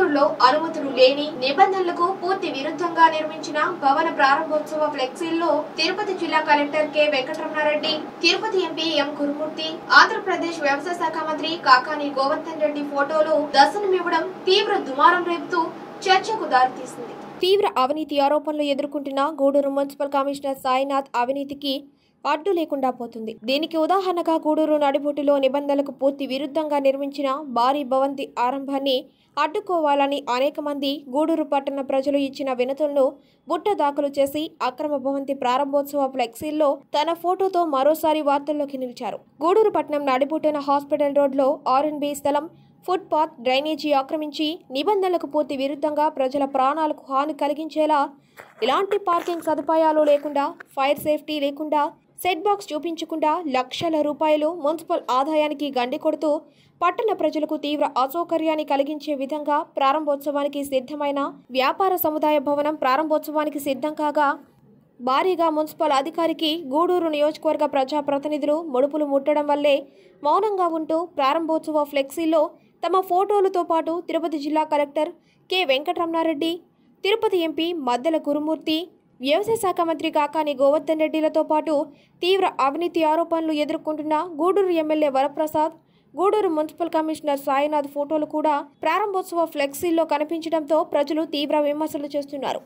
గూడూరులో అనుమతులు లేని నిబంధనలకు పూర్తి విరుద్ధంగా నిర్మించిన భవన ప్రారంభోత్సవ ఫ్లెక్సీల్లో తిరుపతి జిల్లా collector K Venkataramana Reddy Tirupati MP M Gurumurthy Andhra Pradesh వ్యవసాయ శాఖ మంత్రి కాకాని గోవర్ధన్ రెడ్డి ఫోటోలు దర్శనమివ్వడం తీవ్ర దుమారం రేపుతూ చర్చకు దారితీసింది తీవ్ర అవినీతి ఆరోపణలు ఎదుర్కొంటున్న గూడూరు మున్సిపల్ కమిషనర్ సాయినాథ్ అవినీతికి అడ్డు లేకుండా పోతుంది దీనికి ఉదాహరణగా గూడూరు నడిబొట్టులో నిబంధనలకు పూర్తి విరుద్ధంగా నిర్మించిన భారీ భవంతి ఆరంభాన్ని అడ్డుకోవాలని అనేక మంది గూడూరు పట్టణ ప్రజలు ఇచ్చిన వినతులను బుట్ట దాఖలు చేసి అక్రమ భవంతి ప్రారంభోత్సవ ఫ్లెక్సీల్లో తన ఫోటోతో మరోసారి వార్తల్లోకి నిలిచారు గూడూరు పట్టణం నడిబొట్టున హాస్పిటల్ రోడ్లో ఆర్ అండ్ బి స్థలం ఫుట్పాత్ డ్రైనేజీ ఆక్రమించి నిబంధనలకు పూర్తి విరుద్ధంగా ప్రజల ప్రాణాలకు హాని కలిగించేలా ఇలాంటి పార్కింగ్ సదుపాయాలు లేకుండా ఫైర్ సేఫ్టీ లేకుండా సెట్ బాక్స్ చూపించకుండా లక్షల రూపాయలు మున్సిపల్ ఆదాయానికి గండి కొడుతూ పట్టణ ప్రజలకు తీవ్ర అసౌకర్యాన్ని కలిగించే విధంగా ప్రారంభోత్సవానికి సిద్ధమైన వ్యాపార సముదాయ భవనం ప్రారంభోత్సవానికి సిద్ధం కాగా భారీగా మున్సిపల్ అధికారికి గూడూరు నియోజకవర్గ ప్రజాప్రతినిధులు ముడుపులు ముట్టడం వల్లే మౌనంగా ఉంటూ ప్రారంభోత్సవ ఫ్లెక్సీలో తమ ఫోటోలతో పాటు తిరుపతి జిల్లా collector K Venkataramana Reddy Tirupati MP Maddela Gurumurthy వ్యవసాయ శాఖ మంత్రి కాకాని గోవర్ధన్ రెడ్డిలతో పాటు తీవ్ర అవినీతి ఆరోపణలు ఎదుర్కొంటున్న Gudur MLA Varaprasad Gudur municipal commissioner Sainath ఫోటోలు కూడా ప్రారంభోత్సవ ఫ్లెక్సీల్లో కనిపించడంతో ప్రజలు తీవ్ర విమర్శలు చేస్తున్నారు